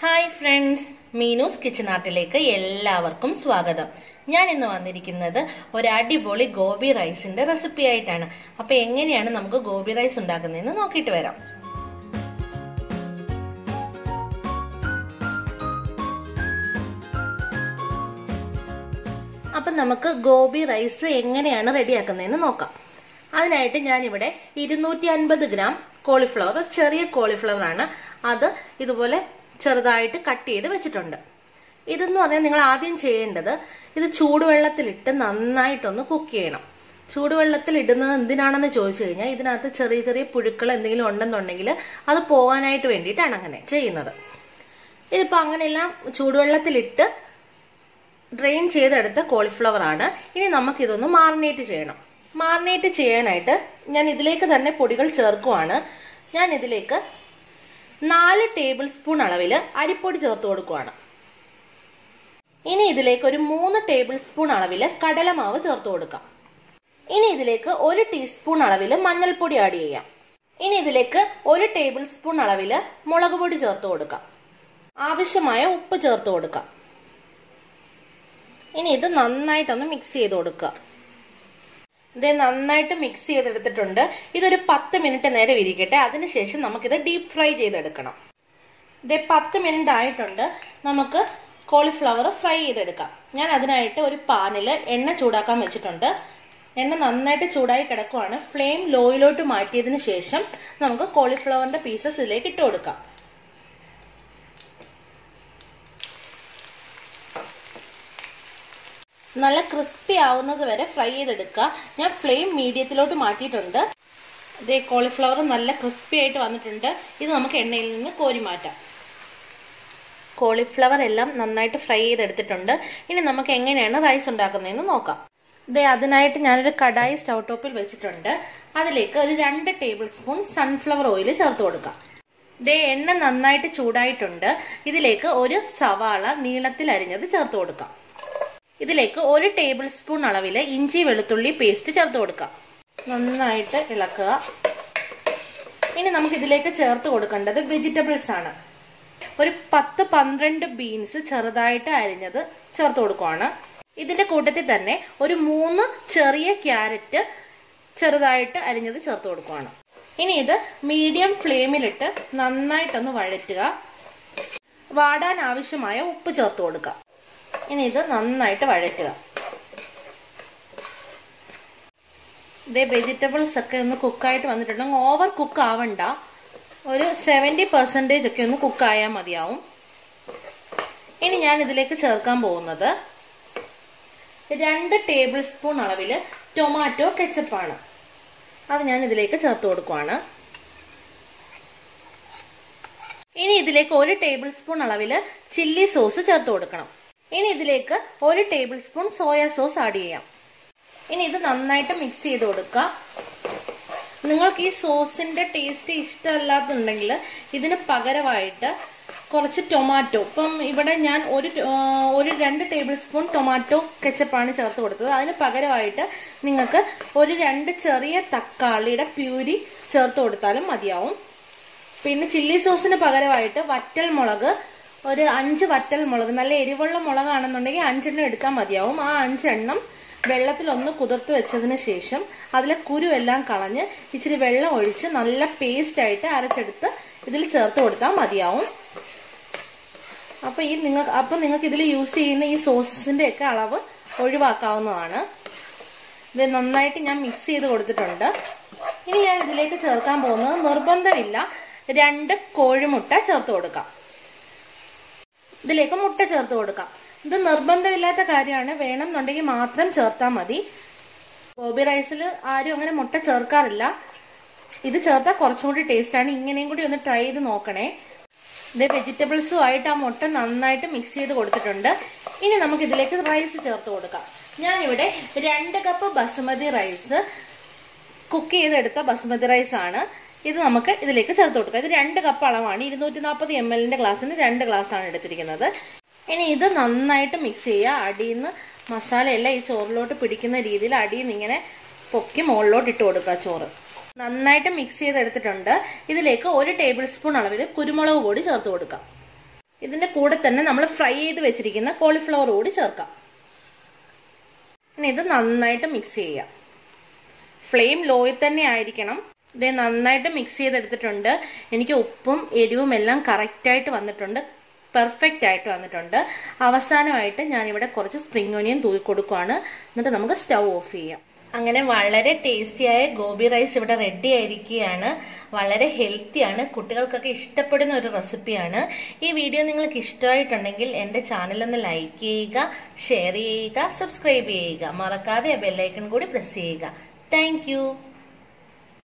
hi friends Meenu's kitchen ആർട്ടിലേക്ക് എല്ലാവർക്കും സ്വാഗതം ഞാൻ ഇന്ന് വന്നിരിക്കുന്നത് ഒരു അടിപൊളി ഗോബി റൈസിന്റെ റെസിപ്പി ആയിട്ടാണ് അപ്പൊ എങ്ങനെയാണ് നമുക്ക് ഗോബി റൈസ് ഉണ്ടാക്കുന്നതെന്ന് നോക്കിയിട്ട് വരാം അപ്പൊ നമുക്ക് ഗോബി റൈസ് എങ്ങനെയാണ് റെഡിയാക്കുന്നതെന്ന് നോക്കാം അതിനായിട്ട് ഞാനിവിടെ ഇരുന്നൂറ്റി അൻപത് ഗ്രാം കോളിഫ്ലവർ ചെറിയ കോളിഫ്ലവർ ആണ് അത് ഇതുപോലെ ചെറുതായിട്ട് കട്ട് ചെയ്ത് വെച്ചിട്ടുണ്ട് ഇതെന്ന് പറഞ്ഞാൽ നിങ്ങൾ ആദ്യം ചെയ്യേണ്ടത് ഇത് ചൂടുവെള്ളത്തിലിട്ട് നന്നായിട്ടൊന്ന് കുക്ക് ചെയ്യണം ചൂടുവെള്ളത്തിൽ ഇടുന്നത് എന്തിനാണെന്ന് ചോദിച്ചു കഴിഞ്ഞാൽ ഇതിനകത്ത് ചെറിയ ചെറിയ പുഴുക്കൾ എന്തെങ്കിലും ഉണ്ടെന്നുണ്ടെങ്കിൽ അത് പോകാനായിട്ട് വേണ്ടിയിട്ടാണ് അങ്ങനെ ചെയ്യുന്നത് ഇതിപ്പോൾ അങ്ങനെയെല്ലാം ചൂടുവെള്ളത്തിലിട്ട് ഡ്രെയിൻ ചെയ്തെടുത്ത കോളിഫ്ലവർ ആണ് ഇനി നമുക്കിതൊന്ന് മാറിനേറ്റ് ചെയ്യണം മാറിനേറ്റ് ചെയ്യാനായിട്ട് ഞാൻ ഇതിലേക്ക് തന്നെ പൊടികൾ ചേർക്കുവാണ് ഞാൻ ഇതിലേക്ക് നാല് ടേബിൾ സ്പൂൺ അളവിൽ അരിപ്പൊടി ചേർത്ത് കൊടുക്കുവാണ് ഇനി ഇതിലേക്ക് ഒരു മൂന്ന് ടേബിൾ സ്പൂൺ അളവിൽ കടലമാവ് ചേർത്ത് കൊടുക്കാം ഇനി ഇതിലേക്ക് ഒരു ടീസ്പൂൺ അളവിൽ മഞ്ഞൾപ്പൊടി ആഡ് ചെയ്യാം ഇനി ഇതിലേക്ക് ഒരു ടേബിൾ സ്പൂൺ അളവിൽ മുളക് പൊടി ചേർത്ത് കൊടുക്കാം ആവശ്യമായ ഉപ്പ് ചേർത്ത് കൊടുക്കാം ഇനി ഇത് നന്നായിട്ടൊന്ന് മിക്സ് ചെയ്ത് കൊടുക്കുക ഇത് നന്നായിട്ട് മിക്സ് ചെയ്തെടുത്തിട്ടുണ്ട് ഇതൊരു പത്ത് മിനിറ്റ് നേരം ഇരിക്കട്ടെ അതിനുശേഷം നമുക്കിത് ഡീപ്പ് ഫ്രൈ ചെയ്തെടുക്കണം ഇത് പത്ത് മിനിറ്റ് ആയിട്ടുണ്ട് നമുക്ക് കോളിഫ്ലവർ ഫ്രൈ ചെയ്തെടുക്കാം ഞാൻ അതിനായിട്ട് ഒരു പാനിൽ എണ്ണ ചൂടാക്കാൻ വെച്ചിട്ടുണ്ട് എണ്ണ നന്നായിട്ട് ചൂടായി കിടക്കുവാണ് ഫ്ലെയിം ലോയിലോട്ട് മാറ്റിയതിന് ശേഷം നമുക്ക് കോളിഫ്ലവറിന്റെ പീസസ് ഇതിലേക്ക് ഇട്ട് കൊടുക്കാം നല്ല ക്രിസ്പി ആവുന്നത് വരെ ഫ്രൈ ചെയ്തെടുക്കുക ഞാൻ ഫ്ലെയിം മീഡിയത്തിലോട്ട് മാറ്റിയിട്ടുണ്ട് ഇതേ കോളിഫ്ലവർ നല്ല ക്രിസ്പി ആയിട്ട് വന്നിട്ടുണ്ട് ഇത് നമുക്ക് എണ്ണയിൽ നിന്ന് കോരി മാറ്റാം കോളിഫ്ലവർ എല്ലാം നന്നായിട്ട് ഫ്രൈ ചെയ്തെടുത്തിട്ടുണ്ട് ഇനി നമുക്ക് എങ്ങനെയാണ് റൈസ് ഉണ്ടാക്കുന്നതെന്ന് നോക്കാം ഇതേ അതിനായിട്ട് ഞാനൊരു കടായി സ്റ്റൗ ടോപ്പിൽ വെച്ചിട്ടുണ്ട് അതിലേക്ക് ഒരു രണ്ട് ടേബിൾ സ്പൂൺ സൺഫ്ലവർ ഓയിൽ ചേർത്ത് കൊടുക്കാം ഇതേ എണ്ണ നന്നായിട്ട് ചൂടായിട്ടുണ്ട് ഇതിലേക്ക് ഒരു സവാള നീളത്തിൽ അരിഞ്ഞത് ചേർത്ത് കൊടുക്കാം ഇതിലേക്ക് ഒരു ടേബിൾ സ്പൂൺ അളവിൽ ഇഞ്ചി വെളുത്തുള്ളി പേസ്റ്റ് ചേർത്ത് കൊടുക്കാം നന്നായിട്ട് ഇളക്കുക ഇനി നമുക്ക് ഇതിലേക്ക് ചേർത്ത് കൊടുക്കേണ്ടത് വെജിറ്റബിൾസ് ആണ് ഒരു പത്ത് പന്ത്രണ്ട് ബീൻസ് ചെറുതായിട്ട് അരിഞ്ഞത് ചേർത്ത് കൊടുക്കുവാണ് ഇതിന്റെ കൂട്ടത്തിൽ തന്നെ ഒരു മൂന്ന് ചെറിയ ക്യാരറ്റ് ചെറുതായിട്ട് അരിഞ്ഞത് ചേർത്ത് കൊടുക്കുവാണ് ഇനി ഇത് മീഡിയം ഫ്ലെയിമിലിട്ട് നന്നായിട്ടൊന്ന് വഴറ്റുക വാടാൻ ആവശ്യമായ ഉപ്പ് ചേർത്ത് കൊടുക്കുക ഇനി ഇത് നന്നായിട്ട് വഴറ്റുക ഇതേ വെജിറ്റബിൾസ് ഒക്കെ ഒന്ന് കുക്കായിട്ട് വന്നിട്ടുണ്ടെങ്കിൽ ഓവർ കുക്ക് ആവണ്ട ഒരു സെവൻറ്റി പെർസെൻറ്റേജ് ഒക്കെ ഒന്ന് കുക്കായാൽ മതിയാവും ഇനി ഞാൻ ഇതിലേക്ക് ചേർക്കാൻ പോകുന്നത് രണ്ട് ടേബിൾ സ്പൂൺ അളവിൽ ടൊമാറ്റോ കെച്ചപ്പാണ് അത് ഞാൻ ഇതിലേക്ക് ചേർത്ത് കൊടുക്കുവാണ് ഇനി ഇതിലേക്ക് ഒരു ടേബിൾ സ്പൂൺ അളവിൽ ചില്ലി സോസ് ചേർത്ത് കൊടുക്കണം ഇനി ഇതിലേക്ക് ഒരു tablespoon soya sauce add ചെയ്യാം ഇനി ഇത് നന്നായിട്ട് മിക്സ് ചെയ്ത് കൊടുക്കുക നിങ്ങൾക്ക് ഈ സോസിന്റെ ടേസ്റ്റ് ഇഷ്ടമല്ലാത്തുണ്ടെങ്കിൽ ഇതിന് പകരമായിട്ട് കുറച്ച് ടൊമാറ്റോ ഇപ്പം ഇവിടെ ഞാൻ ഒരു ഒരു രണ്ട് ടേബിൾ സ്പൂൺ ടൊമാറ്റോ കെച്ചപ്പാണ് ചേർത്ത് കൊടുത്തത് അതിന് പകരമായിട്ട് നിങ്ങൾക്ക് ഒരു രണ്ട് ചെറിയ തക്കാളിയുടെ പ്യൂരി ചേർത്ത് കൊടുത്താലും മതിയാവും പിന്നെ ചില്ലി സോസിന് പകരമായിട്ട് വറ്റൽ മുളക് ഒരു അഞ്ച് വറ്റൽ മുളക് നല്ല എരിവുള്ള മുളകാണെന്നുണ്ടെങ്കിൽ അഞ്ചെണ്ണം എടുത്താൽ മതിയാവും ആ അഞ്ചെണ്ണം വെള്ളത്തിൽ ഒന്ന് കുതിർത്ത് വെച്ചതിന് ശേഷം അതിലെ കുരു എല്ലാം കളഞ്ഞ് ഇച്ചിരി വെള്ളം ഒഴിച്ച് നല്ല പേസ്റ്റ് ആയിട്ട് അരച്ചെടുത്ത് ഇതിൽ ചേർത്ത് കൊടുത്താൽ മതിയാവും അപ്പൊ ഈ നിങ്ങൾ അപ്പൊ നിങ്ങൾക്ക് ഇതിൽ യൂസ് ചെയ്യുന്ന ഈ സോസസിന്റെ ഒക്കെ അളവ് ഒഴിവാക്കാവുന്നതാണ് ഇത് നന്നായിട്ട് ഞാൻ മിക്സ് ചെയ്ത് കൊടുത്തിട്ടുണ്ട് ഇനി ഞാൻ ഇതിലേക്ക് ചേർക്കാൻ പോകുന്നത് നിർബന്ധമില്ല രണ്ട് കോഴിമുട്ട ചേർത്ത് കൊടുക്കാം ഇതിലേക്ക് മുട്ട ചേർത്ത് കൊടുക്കാം ഇത് നിർബന്ധമില്ലാത്ത കാര്യമാണ് വേണമെന്നുണ്ടെങ്കിൽ മാത്രം ചേർത്താൽ മതി ഗോബി റൈസിൽ ആരും അങ്ങനെ മുട്ട ചേർക്കാറില്ല ഇത് ചേർത്താൽ കുറച്ചും കൂടി ടേസ്റ്റാണ് ഇങ്ങനെയും കൂടി ഒന്ന് ട്രൈ ചെയ്ത് നോക്കണേ ഇത് വെജിറ്റബിൾസും ആയിട്ട് ആ മുട്ട നന്നായിട്ട് മിക്സ് ചെയ്ത് കൊടുത്തിട്ടുണ്ട് ഇനി നമുക്ക് ഇതിലേക്ക് റൈസ് ചേർത്ത് കൊടുക്കാം ഞാനിവിടെ രണ്ട് കപ്പ് ബസുമതി റൈസ് കുക്ക് ചെയ്തെടുത്ത ബസുമതി റൈസ് ആണ് ഇത് നമുക്ക് ഇതിലേക്ക് ചേർത്ത് കൊടുക്കാം ഇത് രണ്ട് കപ്പ് അളവാണ് ഇരുന്നൂറ്റി നാൽപ്പത് എം എല്ലിന്റെ ഗ്ലാസ്സിന് രണ്ട് ഗ്ലാസ് ആണ് എടുത്തിരിക്കുന്നത് ഇനി ഇത് നന്നായിട്ട് മിക്സ് ചെയ്യുക അടിയിൽ നിന്ന് മസാലയെല്ലാം ഈ ചോറിലോട്ട് പിടിക്കുന്ന രീതിയിൽ അടിയിൽ നിന്ന് ഇങ്ങനെ പൊക്കി മുകളിലോട്ട് ഇട്ട് കൊടുക്കുക ചോറ് നന്നായിട്ട് മിക്സ് ചെയ്തെടുത്തിട്ടുണ്ട് ഇതിലേക്ക് ഒരു ടേബിൾ സ്പൂൺ അളവിൽ കുരുമുളക് പൊടി ചേർത്ത് കൊടുക്കാം ഇതിന്റെ കൂടെ തന്നെ നമ്മൾ ഫ്രൈ ചെയ്ത് വെച്ചിരിക്കുന്ന കോളിഫ്ലവർ കൂടി ചേർക്കാം ഇനി ഇത് നന്നായിട്ട് മിക്സ് ചെയ്യാം ഫ്ലെയിം ലോയിൽ തന്നെ ആയിരിക്കണം ഇത് നന്നായിട്ട് മിക്സ് ചെയ്തെടുത്തിട്ടുണ്ട് എനിക്ക് ഉപ്പും എരിവും എല്ലാം കറക്റ്റായിട്ട് വന്നിട്ടുണ്ട് പെർഫെക്റ്റ് ആയിട്ട് വന്നിട്ടുണ്ട് അവസാനമായിട്ട് ഞാനിവിടെ കുറച്ച് സ്പ്രിംഗ് ഓനിയൻ തൂക്കി കൊടുക്കുവാണ് എന്നിട്ട് നമുക്ക് സ്റ്റൗ ഓഫ് ചെയ്യാം അങ്ങനെ വളരെ ടേസ്റ്റിയായ ഗോബി റൈസ് ഇവിടെ റെഡി ആയിരിക്കുകയാണ് വളരെ ഹെൽത്തിയാണ് കുട്ടികൾക്കൊക്കെ ഇഷ്ടപ്പെടുന്ന ഒരു റെസിപ്പിയാണ് ഈ വീഡിയോ നിങ്ങൾക്ക് ഇഷ്ടമായിട്ടുണ്ടെങ്കിൽ എൻ്റെ ചാനൽ ഒന്ന് ലൈക്ക് ചെയ്യുക ഷെയർ ചെയ്യുക സബ്സ്ക്രൈബ് ചെയ്യുക മറക്കാതെ ബെല്ലൈക്കൺ കൂടി പ്രസ് ചെയ്യുക താങ്ക്